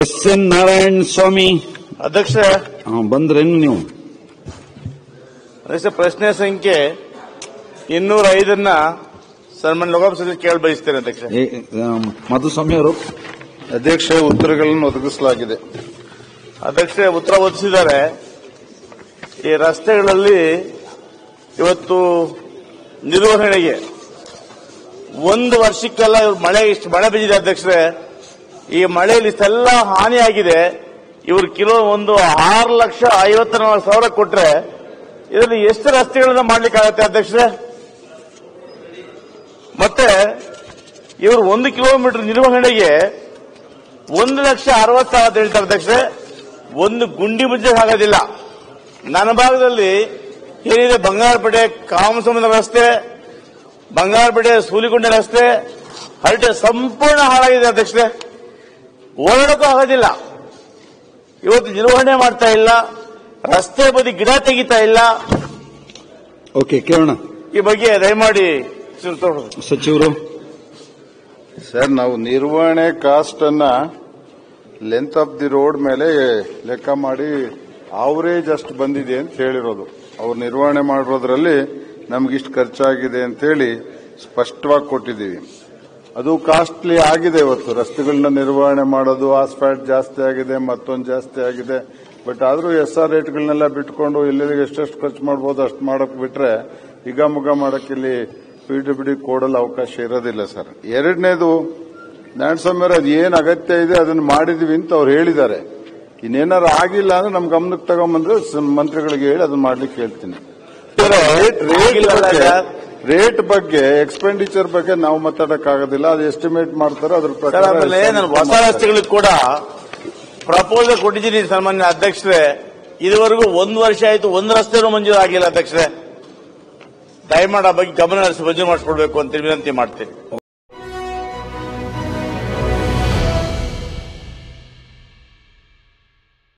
S N Narayana ಸ್ವಾಮಿ ಅಧ್ಯಕ್ಷ ಹಾ, ಬಂದ್ರೇನು ನೀವು ಅಧ್ಯಕ್ಷ ಪ್ರಶ್ನೆ ಸಂಖ್ಯೆ ಇನ್ನೂರ ಐದನ್ನ ಸನ್ಮಾನ್ಯ ಲೋಕಸಭಾ ಸದಸ್ಯರಿಗೆ ಕೇಳ ಬಯಸ್ತೇನೆ ಅಧ್ಯಕ್ಷ ಏ, ಆ, ಮಧುಸ್ವಾಮಿ ಅವರು ಅಧ್ಯಕ್ಷ ಉತ್ತರಗಳನ್ನು ಒದಗಿಸಲಾಗಿದೆ ಅಧ್ಯಕ್ಷ ಉತ್ತರ ಒದಗಿಸಿದ್ದಾರೆ ಈ ರಸ್ತೆಗಳಲ್ಲಿ ಇವತ್ತು ನಿರ್ವಹಣೆಗೆ ಒಂದು ವರ್ಷಕ್ಕೆಲ್ಲ ಇವ್ರು ಮಳೆ ಇಷ್ಟು ಮಳೆ ಬಿದ್ದಿದೆ ಅಧ್ಯಕ್ಷರೇ ಈ ಮಳೆಯಲ್ಲಿ ಇಷ್ಟೆಲ್ಲ ಹಾನಿಯಾಗಿದೆ ಇವರು ಕಿಲೋ ಒಂದು ಆರು ಲಕ್ಷ ಐವತ್ತ ನಾಲ್ಕು ಸಾವಿರ ಕೊಟ್ರೆ ಇದರಲ್ಲಿ ಎಷ್ಟು ರಸ್ತೆಗಳನ್ನ ಮಾಡ್ಲಿಕ್ಕಾಗತ್ತೆ ಅಧ್ಯಕ್ಷರೇ ಮತ್ತೆ ಇವರು ಒಂದು ಕಿಲೋಮೀಟರ್ ನಿರ್ವಹಣೆಗೆ ಒಂದು ಲಕ್ಷ ಅರವತ್ತು ಸಾವಿರ ಅಂತ ಹೇಳ್ತಾರೆ ಅಧ್ಯಕ್ಷರೇ ಒಂದು ಗುಂಡಿ ಮುಚ್ಚೆ ಆಗೋದಿಲ್ಲ ನನ್ನ ಭಾಗದಲ್ಲಿ ಏನಿದೆ ಬಂಗಾರಪೇಟೆ ಕಾಮಸಮುದ್ರ ರಸ್ತೆ ಬಂಗಾರಪೇಟೆ ಸೂಲಿಗುಂಡೆ ರಸ್ತೆ ಹರಟೆ ಸಂಪೂರ್ಣ ಹಾಳಾಗಿದೆ ಅಧ್ಯಕ್ಷರೇ ಓಡಾಡಕ್ಕೂ ಆಗೋದಿಲ್ಲ ಇವತ್ತು ನಿರ್ವಹಣೆ ಮಾಡ್ತಾ ಇಲ್ಲ ರಸ್ತೆ ಬದಿ ಗಿಡ ತೆಗಿತಾ ಇಲ್ಲ ಓಕೆ ಕೇಳೋಣ ಈ ಬಗ್ಗೆ ದಯಮಾಡಿ ಚೂರು ತೋರ್ಸಿ. ಸಚಿವರು ಸರ್ ನಾವು ನಿರ್ವಹಣೆ ಕಾಸ್ಟ್ ಅನ್ನ ಲೆಂತ್ ಆಫ್ ದಿ ರೋಡ್ ಮೇಲೆ ಲೆಕ್ಕ ಮಾಡಿ ಅವರೇಜ್ ಅಷ್ಟು ಬಂದಿದೆ ಅಂತ ಹೇಳಿರೋದು ಅವ್ರು ನಿರ್ವಹಣೆ ಮಾಡಿರೋದ್ರಲ್ಲಿ ನಮ್ಗಿಷ್ಟು ಖರ್ಚಾಗಿದೆ ಅಂತ ಹೇಳಿ ಸ್ಪಷ್ಟವಾಗಿ ಕೊಟ್ಟಿದ್ದೀವಿ ಅದು ಕಾಸ್ಟ್ಲಿ ಆಗಿದೆ ಇವತ್ತು ರಸ್ತೆಗಳನ್ನ ನಿರ್ವಹಣೆ ಮಾಡೋದು ಆಸ್ಫಾಲ್ಟ್ ಜಾಸ್ತಿ ಆಗಿದೆ ಮತ್ತೊಂದು ಜಾಸ್ತಿ ಆಗಿದೆ ಬಟ್ ಆದ್ರೂ ಎಸ್ ಆರ್ ರೇಟ್ಗಳನ್ನೆಲ್ಲ ಬಿಟ್ಕೊಂಡು ಎಲ್ಲೆಲ್ಲಿಗೆ ಎಷ್ಟೆಷ್ಟು ಖರ್ಚು ಮಾಡ್ಬೋದು ಅಷ್ಟು ಮಾಡಕ್ ಬಿಟ್ರೆ ಈಗ ಮುಗ ಮಾಡಕ್ ಇಲ್ಲಿ ಪಿ ಡಬ್ಲ್ಯೂ ಡಿ ಕೋಡಲ್ಲಿ ಅವಕಾಶ ಇರೋದಿಲ್ಲ ಸರ್ ಎರಡನೇದು ನಾರಾಯಣಸ್ವಾಮಿ ಅವರು ಅದು ಏನ್ ಅಗತ್ಯ ಇದೆ ಅದನ್ನ ಮಾಡಿದೀವಿ ಅಂತ ಅವ್ರು ಹೇಳಿದ್ದಾರೆ ಇನ್ನೇನಾರು ಆಗಿಲ್ಲ ಅಂದ್ರೆ ನಮ್ ಗಮನಕ್ಕೆ ತಗೊಂಬಂದ್ರೆ ಸ- ಮಂತ್ರಿಗಳಿಗೆ ಹೇಳಿ ಅದನ್ನ ಮಾಡ್ಲಿಕ್ಕೆ ಹೇಳ್ತೀನಿ ರೇಟ್ ರೇಟ್ ಆಗಿಲ್ಲ ಬಗ್ಗೆ ಸರ್. ರೇಟ್ ಬಗ್ಗೆ ಎಕ್ಸ್ಪೆಂಡಿಚರ್ ಬಗ್ಗೆ ನಾವು ಮಾತಾಡಕ್ ಆಗೋದಿಲ್ಲ ಅದು ಎಸ್ಟಿಮೇಟ್ ಮಾಡ್ತಾರೆ ಅದ್ರ ಸರ್ ಪ್ರಕಾರ ಆಮೇಲೆ ನಾನು ಹೊಸ ರಸ್ತೆಗಳಿಗೆ ಕೂಡ ಪ್ರಪೋಸಲ್ ಕೊಟ್ಟಿದ್ದೀನಿ ಸನ್ಮಾನ್ಯ ಅಧ್ಯಕ್ಷರೇ ಇದುವರೆಗೂ ಒಂದು ವರ್ಷ ಆಯ್ತು ಒಂದು ರಸ್ತೆನೂ ಮಂಜೂರು ಆಗಿಲ್ಲ ಅಧ್ಯಕ್ಷರೇ ದಯಮಾಡಿ ಆ ಬಗ್ಗೆ ಗಮನ ಹರಿಸಿ ಮಂಜೂರು ಮಾಡಿಸ್ಕೊಡ್ಬೇಕು ಅಂತ ವಿನಂತಿ ಮಾಡ್ತೀನಿ